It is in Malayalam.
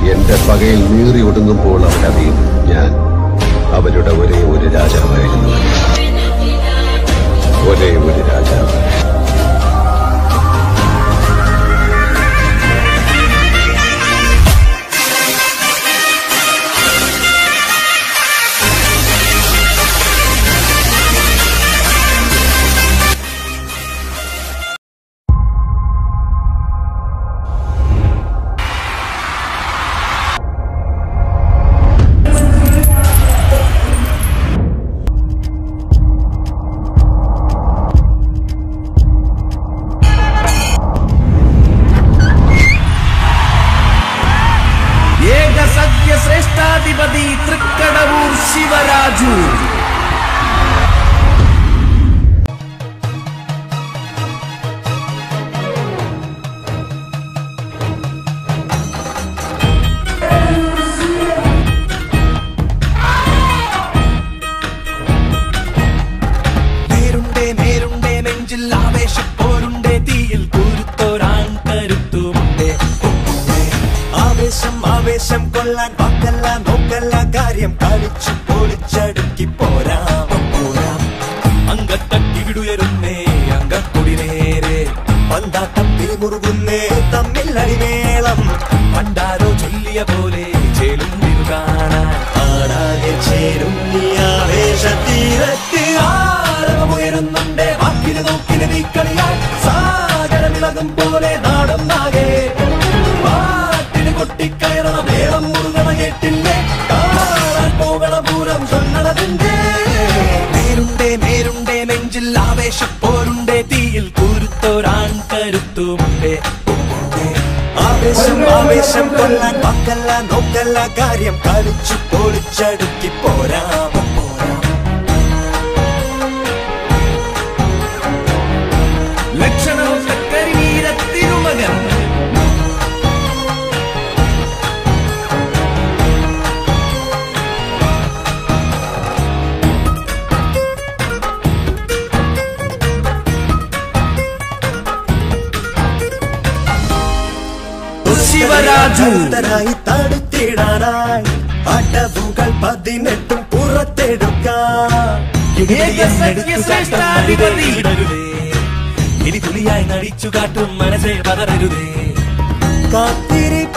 എന്റെ പകയിൽ നീറി ഒടുങ്ങുമ്പോൾ അവരറിയും ഞാൻ അവരുടെ ഒരേ ഒരു രാജാവായിരുന്നു ഒരേ ഒരു രാജാവ് ഏക സത്യ ശ്രേഷ്ഠാധിപതി തൃക്കടവൂർ ശിവരാജു നേരുണ്ടേ നേരുണ്ടേ നെഞ്ചിൽ ആവേശപ്പോരുണ്ടേ തീയിൽ കുരുത്തോരാൻ കരുത്തുമുണ്ടേ ആവേശം ആവേശം കൊള്ളാൻ വാക്കല്ല നോക്കല്ല കാര്യം കളിച്ചു പൊളിച്ചടുക്കി പോരാം പോരാം അങ്കത്തട്ടിവിടുയരുന്നേ അങ്കക്കൊടി നേരെ പന്താട്ടം പിരിമുറുകുന്നേ തമ്മിൽ അടിമേളം പണ്ടാരോ ചൊല്ലിയ പോലെ ചേലും കാണാൻ ആടാകെ ചേരും നീ ആവേശത്തീരത്ത് ആരവമുയരുന്നുണ്ടേ വാക്കിന് നോക്കിന് നീക്കളിയാൽ സാഗരമിളകും പോലെ നാടും നാകെ പാട്ടിന് കൊട്ടിക്കയറണ വേളം മുറുകണ കേട്ടില്ലേ കാണാൻ പോകണ പൂരം ചൊല്ലണതിന്റെ നേരുണ്ടേ നേരുണ്ടേ നെഞ്ചിൽ ആവേശപ്പോരുണ്ടേ തീയിൽ കുരുത്തോരാൻ കരുത്തുമുണ്ടേ ആവേശം ആവേശം കൊല്ലാൻ വാക്കല്ല നോക്കല്ല കാര്യം കളിച്ചു പൊളിച്ചടുക്കി പോരാം പോരാം ലക്ഷണമൊത്ത കരിവീര തിരുമകൻ ശിവരാജു ശക്തരായി തടുത്തിടാനായി അടവുകൾ പതിനെട്ടും പുറത്തെടുക്കാം ഏക സത്യ ശ്രേഷ്ഠാധിപതി. ഇനി തുലിയായി നടിച്ചു കാട്ടും മനസ്സെ പതറരുതേ കാത്തിരിപ്പ